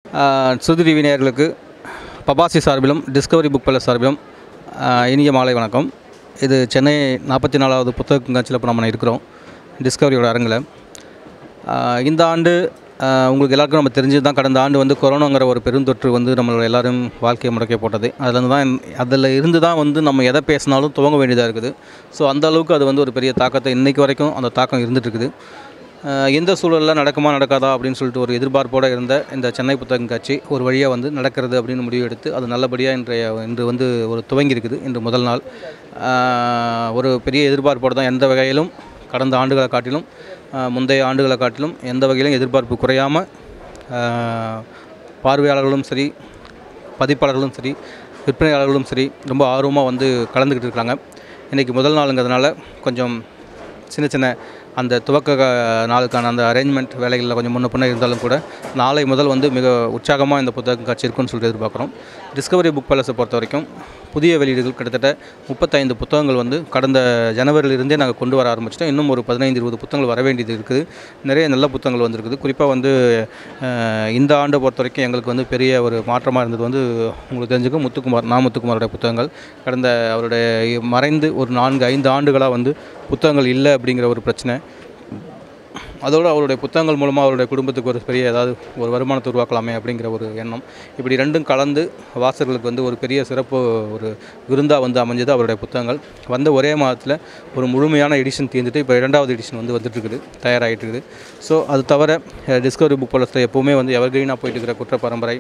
சுருதி TV நேயர்களுக்கு பபாசி சார்பிலும் Discovery book palace சார்பிலும் ஆஹ், இனிய மாலை வணக்கம் இது சென்னை நாற்பத்தி நாலாவது புத்தக கண்காட்சியில் இப்போ நம்ம இருக்கிறோம் டிஸ்கவரியோட அரங்கில் ஆஹ், இந்த ஆண்டு ஆஹ், உங்களுக்கு எல்லாருக்கும் நம்ம தெரிஞ்சது தான் கடந்த ஆண்டு வந்து கொரோனாங்கிற ஒரு பெருந்தொற்று வந்து நம்மளோட எல்லாரும் வாழ்க்கையை முடக்கி போட்டது அதில் தான் அதில் இருந்து தான் வந்து நம்ம எதை பேசினாலும் துவங்க வேண்டியதாக இருக்குது ஸோ அந்த அளவுக்கு அது வந்து ஒரு பெரிய தாக்கத்தை இன்றைக்கு வரைக்கும் அந்த தாக்கம் இருந்துட்டு இருக்குது ஆஹ் எந்த சூழலில் நடக்குமா நடக்காதா அப்படின்னு சொல்லிட்டு ஒரு எதிர்பார்ப்போடு இருந்த இந்த சென்னை புத்தக காட்சி ஒரு வழியாக வந்து நடக்கிறது அப்படின்னு முடிவு எடுத்து அது நல்லபடியாக இன்றைய இன்று வந்து ஒரு துவங்கி இருக்குது இன்று முதல் நாள் ஆஹ் ஒரு பெரிய எதிர்பார்ப்போடு தான் எந்த வகையிலும் கடந்த ஆண்டுகளை காட்டிலும் ஆஹ் முந்தைய ஆண்டுகளை காட்டிலும் எந்த வகையிலும் எதிர்பார்ப்பு குறையாமல் பார்வையாளர்களும் சரி பதிப்பாளர்களும் சரி விற்பனையாளர்களும் சரி ரொம்ப ஆர்வமாக வந்து கலந்துக்கிட்டு இருக்காங்க இன்றைக்கி முதல் நாளுங்கிறதுனால கொஞ்சம் சின்ன சின்ன அந்த துவக்க க- நாளுக்கான அந்த அரேஞ்ச்மெண்ட் வேலைகளில் கொஞ்சம் முன்ன பின்ன இருந்தாலும் கூட நாளை முதல் வந்து மிக உற்சாகமாக இந்த புத்தகம் காட்சி இருக்குன்னு சொல்லிட்டு எதிர்பார்க்குறோம் டிஸ்கவரி புக் பேலஸை பொறுத்த வரைக்கும் புதிய வெளியீடுகள் கிட்டத்தட்ட முப்பத்தைந்து புத்தகங்கள் வந்து கடந்த ஜனவரியிலிருந்தே நாங்கள் கொண்டு வர ஆரம்பிச்சிட்டோம் இன்னும் ஒரு பதினைந்து இருபது புத்தகங்கள் வர வேண்டியது இருக்குது நிறைய நல்ல புத்தகங்கள் வந்திருக்குது குறிப்பாக வந்து அஹ், இந்த ஆண்டை பொறுத்த வரைக்கும் எங்களுக்கு வந்து பெரிய ஒரு மாற்றமாக இருந்தது வந்து உங்களுக்கு தெரிஞ்சுக்கும் முத்துக்குமார் நா முத்துக்குமாரோட புத்தகங்கள் கடந்த அவருடைய மறைந்து ஒரு நான்கு ஐந்து ஆண்டுகளாக வந்து புத்தகங்கள் இல்லை அப்படிங்கிற ஒரு பிரச்சனை அதோடு அவருடைய புத்தகங்கள் மூலமாக அவருடைய குடும்பத்துக்கு ஒரு பெரிய ஏதாவது ஒரு வருமானத்தை உருவாக்கலாமே அப்படிங்கிற ஒரு எண்ணம் இப்படி ரெண்டும் கலந்து வாசகர்களுக்கு வந்து ஒரு பெரிய சிறப்பு ஒரு விருந்தாக வந்து அமைஞ்சது அவருடைய புத்தகங்கள் வந்த ஒரே மாதத்தில் ஒரு முழுமையான எடிஷன் தீர்ந்துட்டு இப்போ இரண்டாவது எடிஷன் வந்து வந்துட்டு இருக்குது தயாராகிட்டு இருக்குது ஸோ அது தவிர டிஸ்கவரி புக் பலத்தில் எப்போவுமே வந்து எவர்கிரீனாக போயிட்டு இருக்கிற குற்ற பரம்பரை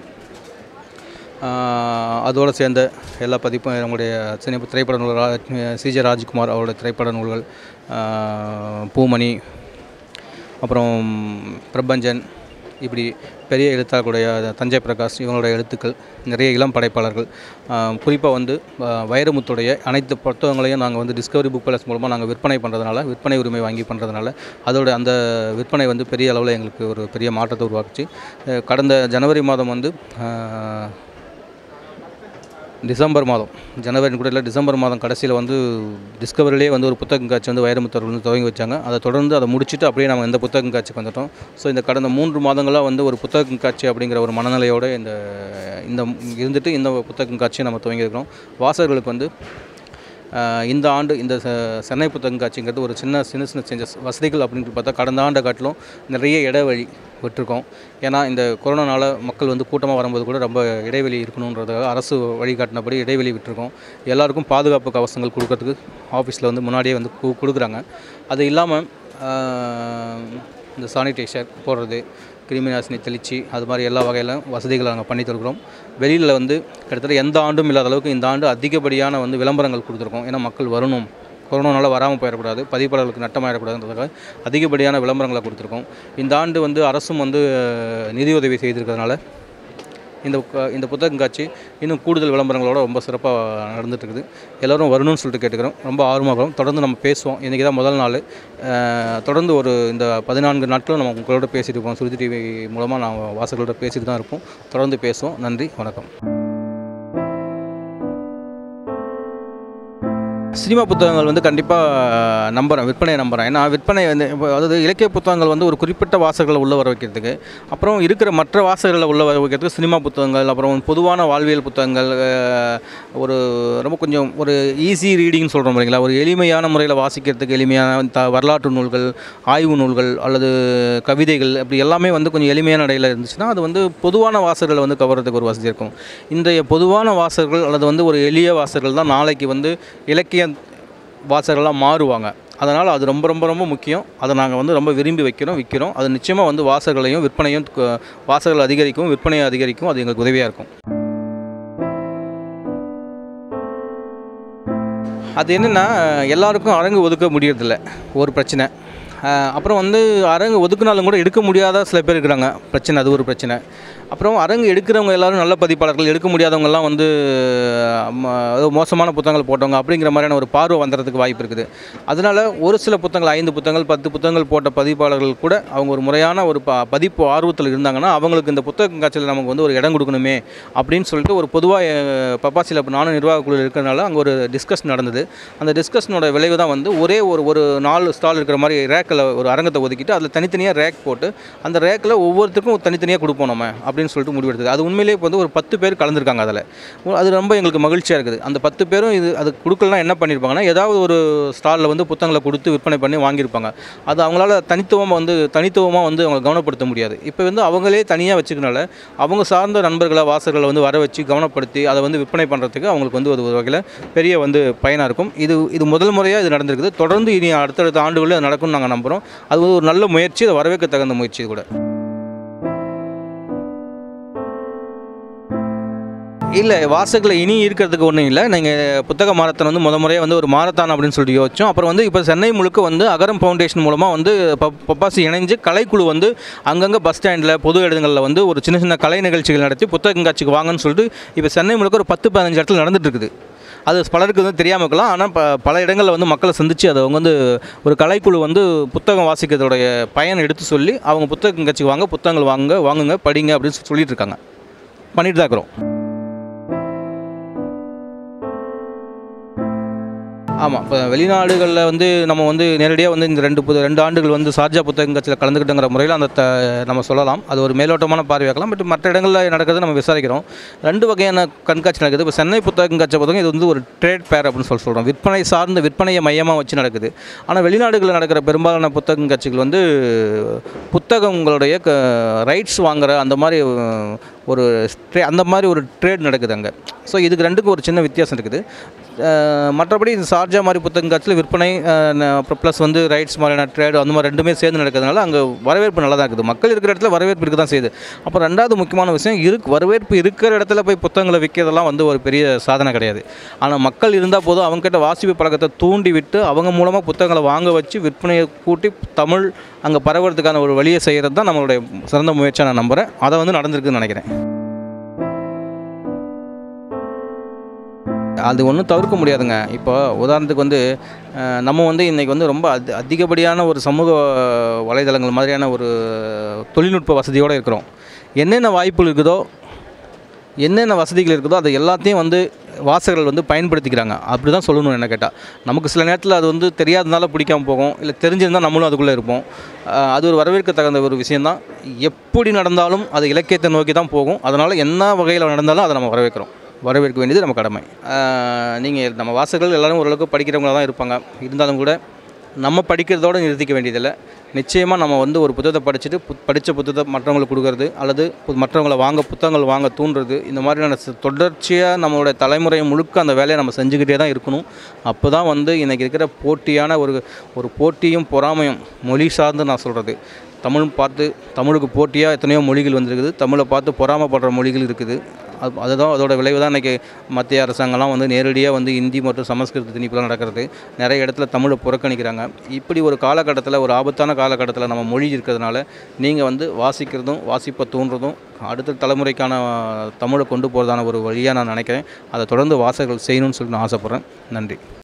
ஆஹ் அதோடு சேர்ந்த எல்லா பதிப்பும் நம்முடைய சினிமா திரைப்பட நூல்கள் சிஜே ராஜ்குமார் அவருடைய திரைப்பட நூல்கள் ஆஹ் பூமணி அப்புறம் பிரபஞ்சன் இப்படி பெரிய எழுத்தாளர்களுடைய தஞ்சை பிரகாஷ் இவங்களுடைய எழுத்துக்கள் நிறைய இளம் படைப்பாளர்கள் குறிப்பாக வந்து ஆஹ் வைரமுத்துடைய அனைத்து புத்தகங்களையும் நாங்கள் வந்து டிஸ்கவரி புக் பேலஸ் மூலமாக நாங்கள் விற்பனை பண்ணுறதுனால விற்பனை உரிமை வாங்கி பண்ணுறதுனால அதோட அந்த விற்பனை வந்து பெரிய அளவில் எங்களுக்கு ஒரு பெரிய மாற்றத்தை உருவாக்குச்சு அஹ் கடந்த ஜனவரி மாதம் வந்து ஆஹ் டிசம்பர் மாதம் ஜனவரி கூட இல்லை டிசம்பர் மாதம் கடைசியில் வந்து டிஸ்கவரிலேயே வந்து ஒரு புத்தகம் காட்சி வந்து வைரமுத்தர்கள் வந்து துவங்கி வச்சாங்க அதை தொடர்ந்து அதை முடிச்சுட்டு அப்படியே நம்ம இந்த புத்தகம் காட்சிக்கு வந்துட்டோம் ஸோ இந்த கடந்த மூன்று மாதங்களாக வந்து ஒரு புத்தகம் காட்சி அப்படிங்கிற ஒரு மனநிலையோடு இந்த இந்த இருந்துட்டு இந்த புத்தகம் காட்சியை நம்ம துவங்கியிருக்கிறோம் வாசகர்களுக்கு வந்து ஆஹ் இந்த ஆண்டு இந்த செ- சென்னை புத்தகம் காட்சிங்கிறது ஒரு சின்ன சின்ன சின்ன சேஞ்சஸ் வசதிகள் அப்படின்னு பார்த்தா கடந்த ஆண்டை காட்டிலும் நிறைய இடைவெளி விட்டுருக்கோம் ஏன்னா இந்த கொரோனானால மக்கள் வந்து கூட்டமாக வரும்போது கூட ரொம்ப இடைவெளி இருக்கணுன்றதுக்காக அரசு வழிகாட்டினபடி இடைவெளி விட்டுருக்கோம் எல்லாருக்கும் பாதுகாப்பு கவசங்கள் கொடுக்கறதுக்கு ஆஃபீஸில் வந்து முன்னாடியே வந்து கு- கொடுக்குறாங்க அது இல்லாமல் இந்த சானிடைசர் போடுறது கிருமி நாசினி தெளித்து அது மாதிரி எல்லா வகையிலும் வசதிகளை நாங்கள் பண்ணி தருகிறோம் வெளியில் வந்து கிட்டத்தட்ட எந்த ஆண்டும் இல்லாத அளவுக்கு இந்த ஆண்டு அதிகப்படியான வந்து விளம்பரங்கள் கொடுத்துருக்கோம் ஏன்னா மக்கள் வரணும் கொரோனானால வராமல் போயிடக்கூடாது பதிப்பாளர்களுக்கு நட்டமாயிடக்கூடாதுன்றதுக்காக அதிகப்படியான விளம்பரங்களை கொடுத்துருக்கோம் இந்த ஆண்டு வந்து அரசும் வந்து அஹ், நிதியுதவி செய்திருக்கிறதுனால இந்த க- இந்த புத்தகம் காட்சி இன்னும் கூடுதல் விளம்பரங்களோட ரொம்ப சிறப்பாக நடந்துட்டு இருக்குது எல்லோரும் வரணும்னு சொல்லிட்டு கேட்டுக்கிறோம் ரொம்ப ஆர்வமாகிறோம் தொடர்ந்து நம்ம பேசுவோம் இன்றைக்கி தான் முதல் நாள் அஹ், தொடர்ந்து ஒரு இந்த பதினான்கு நாட்களும் நம்ம உங்களோட பேசிட்டு இருப்போம் சுருதி டிவி மூலமாக நான் வாசகர்களோட பேசிட்டு தான் இருப்போம் தொடர்ந்து பேசுவோம் நன்றி வணக்கம் சினிமா புத்தகங்கள் வந்து கண்டிப்பாக நம்புகிறேன் விற்பனையை நம்புகிறேன் ஏன்னா விற்பனை வந்து இப்போ அதாவது இலக்கிய புத்தகங்கள் வந்து ஒரு குறிப்பிட்ட வாசகர்களை உள்ளே வர வைக்கிறதுக்கு அப்புறம் இருக்கிற மற்ற வாசகர்களை உள்ளே வர வைக்கிறதுக்கு சினிமா புத்தகங்கள் அப்புறம் பொதுவான வாழ்வியல் புத்தகங்கள் அஹ், ஒரு ரொம்ப கொஞ்சம் ஒரு ஈஸி ரீடிங்னு சொல்கிறோம் இல்லைங்களா ஒரு எளிமையான முறையில் வாசிக்கிறதுக்கு எளிமையான த வரலாற்று நூல்கள் ஆய்வு நூல்கள் அல்லது கவிதைகள் அப்படி எல்லாமே வந்து கொஞ்சம் எளிமையான நடையில் இருந்துச்சுன்னா அது வந்து பொதுவான வாசகர்களை வந்து கவர்றதுக்கு ஒரு வசதி இருக்கும் இன்றைய பொதுவான வாசகர்கள் அல்லது வந்து ஒரு எளிய வாசகர்கள் தான் நாளைக்கு வந்து இலக்கிய வாசகர்களாக மாறுவாங்க அதனால் அது ரொம்ப ரொம்ப ரொம்ப முக்கியம் அதை நாங்கள் வந்து ரொம்ப விரும்பி வைக்கிறோம் விற்கிறோம் அது நிச்சயமாக வந்து வாசகர்களையும் விற்பனையும் கு- வாசகர்கள் அதிகரிக்கும் விற்பனையை அதிகரிக்கும் அது எங்களுக்கு உதவியாக இருக்கும் அது என்னென்னா எல்லாருக்கும் அரங்கு ஒதுக்க முடியறதில்ல ஒரு பிரச்சனை அஹ் அப்புறம் வந்து அரங்கு ஒதுக்குனாலும் கூட எடுக்க முடியாத சில பேர் இருக்கிறாங்க பிரச்சனை அது ஒரு பிரச்சனை அப்புறம் அரங்கு எடுக்கிறவங்க எல்லாரும் நல்ல பதிப்பாளர்கள் எடுக்க முடியாதவங்கெல்லாம் வந்து ம- அதாவது மோசமான புத்தகங்கள் போட்டவங்க அப்படிங்கிற மாதிரியான ஒரு பார்வை வந்துறதுக்கு வாய்ப்பு இருக்குது அதனால் ஒரு சில புத்தகங்கள் ஐந்து புத்தகங்கள் பத்து புத்தகங்கள் போட்ட பதிப்பாளர்கள் கூட அவங்க ஒரு முறையான ஒரு ப பதிப்பு ஆர்வத்தில் இருந்தாங்கன்னா அவங்களுக்கு இந்த புத்தக காட்சியில் நமக்கு வந்து ஒரு இடம் கொடுக்கணுமே அப்படின்னு சொல்லிட்டு ஒரு பொதுவாக பப்பாசியில் இப்போ நானும் நிர்வாக குழு இருக்கிறனால அங்கே ஒரு டிஸ்கஷன் நடந்தது அந்த டிஸ்கஷனோட விளைவு தான் வந்து ஒரே ஒரு ஒரு நாலு ஸ்டால் இருக்கிற மாதிரி ரேக்கில் ஒரு அரங்கத்தை ஒதுக்கிட்டு அதில் தனித்தனியாக ரேக் போட்டு அந்த ரேக்கில் ஒவ்வொருத்தருக்கும் தனித்தனியாக கொடுப்போம் நம்ம அப்படின்னு அப்படின்னு சொல்லிட்டு முடிவெடுத்தது அது உண்மையிலேயே இப்போ வந்து ஒரு பத்து பேர் கலந்துருக்காங்க அதில் அது ரொம்ப எங்களுக்கு மகிழ்ச்சியாக இருக்குது அந்த பத்து பேரும் இது அது கொடுக்கலாம் என்ன பண்ணியிருப்பாங்கன்னா ஏதாவது ஒரு ஸ்டாலில் வந்து புத்தகங்களை கொடுத்து விற்பனை பண்ணி வாங்கியிருப்பாங்க அது அவங்களால தனித்துவமாக வந்து தனித்துவமாக வந்து அவங்க கவனப்படுத்த முடியாது இப்போ வந்து அவங்களே தனியாக வச்சுக்கனால அவங்க சார்ந்த நண்பர்களை வாசகர்களை வந்து வர வச்சு கவனப்படுத்தி அதை வந்து விற்பனை பண்ணுறதுக்கு அவங்களுக்கு வந்து ஒரு வகையில் பெரிய வந்து பயனாக இருக்கும் இது இது முதல் முறையாக இது நடந்திருக்குது தொடர்ந்து இனி அடுத்தடுத்த ஆண்டுகளில் அது நடக்கும்னு நாங்கள் நம்புகிறோம் அது வந்து ஒரு நல்ல முயற்சி அதை வரவேற்க தகுந்த முயற்சி இது கூட இல்லை வாசகத்தில் இனி இருக்கிறதுக்கு ஒன்றும் இல்லை நீங்கள் புத்தக மாரத்தான் வந்து முத முறையாக வந்து ஒரு மாரத்தான் அப்படின்னு சொல்லிட்டு யோசிச்சோம் அப்புறம் வந்து இப்போ சென்னை முழுக்க வந்து அகரம் ஃபவுண்டேஷன் மூலமாக வந்து ப- பப்பாசி இணைஞ்சு கலைக்குழு வந்து அங்கங்கே பஸ் ஸ்டாண்டில் பொது இடங்களில் வந்து ஒரு சின்ன சின்ன கலை நிகழ்ச்சிகள் நடத்தி புத்தக கண்காட்சிக்கு வாங்கன்னு சொல்லிட்டு இப்போ சென்னை முழுக்க ஒரு பத்து பதினஞ்சு இடத்துல நடந்துட்டு இருக்குது அது பலருக்கு வந்து தெரியாமல் இருக்கலாம் ஆனால் ப பல இடங்களில் வந்து மக்களை சந்தித்து அதை அவங்க வந்து ஒரு கலைக்குழு வந்து புத்தகம் வாசிக்கிறதுடைய பயனை எடுத்து சொல்லி அவங்க புத்தக கண்காட்சிக்கு வாங்க புத்தகங்கள் வாங்க வாங்குங்க படிங்க அப்படின்னு சொல்லி- சொல்லிட்டு இருக்காங்க பண்ணிட்டு தான் இருக்கிறோம் ஆமாம் இப்போ வெளிநாடுகளில் வந்து நம்ம வந்து நேரடியாக வந்து இந்த ரெண்டு புது ரெண்டு ஆண்டுகள் வந்து சார்ஜா புத்தகங்கத்தில் கலந்துக்கிட்டுங்கிற முறையில் அந்த த நம்ம சொல்லலாம் அது ஒரு மேலோட்டமான பார்வையாக்கலாம் பட் மற்ற இடங்களில் நடக்கிறது நம்ம விசாரிக்கிறோம் ரெண்டு வகையான கண்காட்சி நடக்குது இப்போ சென்னை புத்தக கண்காட்சி புத்தகம் இது வந்து ஒரு ட்ரேட் பேர் அப்படின்னு சொல்லி சொல்கிறோம் விற்பனை சார்ந்த விற்பனையை மையமாக வச்சு நடக்குது ஆனால் வெளிநாடுகளில் நடக்கிற பெரும்பாலான புத்தக கண்காட்சிகள் வந்து புத்தகங்களுடைய க ரைட்ஸ் வாங்குற அந்த மாதிரி அஹ், ஒரு ட்ரே அந்த மாதிரி ஒரு ட்ரேட் நடக்குது அங்கே ஸோ இதுக்கு ரெண்டுக்கும் ஒரு சின்ன வித்தியாசம் இருக்குது அஹ், மற்றபடி இந்த சார்ஜா மாதிரி புத்தகம் காட்சியில் விற்பனை அஹ், ந- அப்புறம் ப்ளஸ் வந்து ரைட்ஸ் மாதிரியான ட்ரேடு அந்த மாதிரி ரெண்டுமே சேர்ந்து நடக்கிறதுனால அங்கே வரவேற்பு நல்லா தான் இருக்குது மக்கள் இருக்கிற இடத்துல வரவேற்பு இருக்க தான் செய்யுது அப்புறம் ரெண்டாவது முக்கியமான விஷயம் இருக்கு வரவேற்பு இருக்கிற இடத்துல போய் புத்தகங்களை விற்கிறதெல்லாம் வந்து ஒரு பெரிய சாதனை கிடையாது ஆனால் மக்கள் இருந்தால் போதும் அவங்ககிட்ட வாசிப்பு பழக்கத்தை தூண்டி விட்டு அவங்க மூலமாக புத்தகங்களை வாங்க வச்சு விற்பனையை கூட்டி தமிழ் அங்கே பரவுறதுக்கான ஒரு வழியை செய்கிறது தான் நம்மளுடைய சிறந்த முயற்சியாக நான் நம்புகிறேன் அதை வந்து நடந்திருக்குன்னு நினைக்கிறேன் அது ஒன்றும் தவிர்க்க முடியாதுங்க இப்போ உதாரணத்துக்கு வந்து அஹ், நம்ம வந்து இன்றைக்கி வந்து ரொம்ப அதி அதிகப்படியான ஒரு சமூக வலைதளங்கள் மாதிரியான ஒரு தொழில்நுட்ப வசதியோடு இருக்கிறோம் என்னென்ன வாய்ப்புகள் இருக்குதோ என்னென்ன வசதிகள் இருக்குதோ அதை எல்லாத்தையும் வந்து வாசகர்கள் வந்து பயன்படுத்திக்கிறாங்க அப்படி தான் சொல்லணும் என்ன கேட்டால் நமக்கு சில நேரத்தில் அது வந்து தெரியாதனால பிடிக்காம போகும் இல்லை தெரிஞ்சிருந்தால் நம்மளும் அதுக்குள்ளே இருப்போம் அஹ், அது ஒரு வரவேற்க தகுந்த ஒரு விஷயந்தான் எப்படி நடந்தாலும் அது இலக்கியத்தை நோக்கி தான் போகும் அதனால் என்ன வகையில் நடந்தாலும் அதை நம்ம வரவேற்கிறோம் வரவேற்க வேண்டியது நம்ம கடமை நீங்கள் நம்ம வாசகர்கள் எல்லாரும் ஓரளவுக்கு படிக்கிறவங்களா தான் இருப்பாங்க இருந்தாலும் கூட நம்ம படிக்கிறதோடு நிறுத்திக்க வேண்டியதில்லை நிச்சயமாக நம்ம வந்து ஒரு புத்தகத்தை படிச்சுட்டு புத் படித்த புத்தகத்தை மற்றவங்களுக்கு கொடுக்கறது அல்லது பு- மற்றவங்களை வாங்க புத்தகங்கள் வாங்க தூண்டுறது இந்த மாதிரியான ச- தொடர்ச்சியாக நம்மளுடைய தலைமுறை முழுக்க அந்த வேலையை நம்ம செஞ்சுக்கிட்டே தான் இருக்கணும் அப்போ தான் வந்து இன்றைக்கி இருக்கிற போட்டியான ஒரு ஒரு போட்டியும் பொறாமையும் மொழி சார்ந்து நான் சொல்கிறது தமிழ் பார்த்து தமிழுக்கு போட்டியாக எத்தனையோ மொழிகள் வந்திருக்குது தமிழை பார்த்து பொறாமைப்படுற மொழிகள் இருக்குது அது அதுதான் அதோட விளைவு தான் இன்றைக்கி மத்திய அரசாங்கம்லாம் வந்து நேரடியாக வந்து இந்தி மற்றும் சமஸ்கிருத திணிப்புலாம் நடக்கிறது நிறைய இடத்துல தமிழை புறக்கணிக்கிறாங்க இப்படி ஒரு காலகட்டத்தில் ஒரு ஆபத்தான காலகட்டத்தில் நம்ம மொழி இருக்கிறதுனால நீங்கள் வந்து வாசிக்கிறதும் வாசிப்பை தூண்டுறதும் அடுத்த தலைமுறைக்கான தமிழை கொண்டு போகிறதான ஒரு வழியாக நான் நினைக்கிறேன் அதை தொடர்ந்து வாசகர்கள் செய்யணும்னு சொல்லி நான் ஆசைப்பட்றேன் நன்றி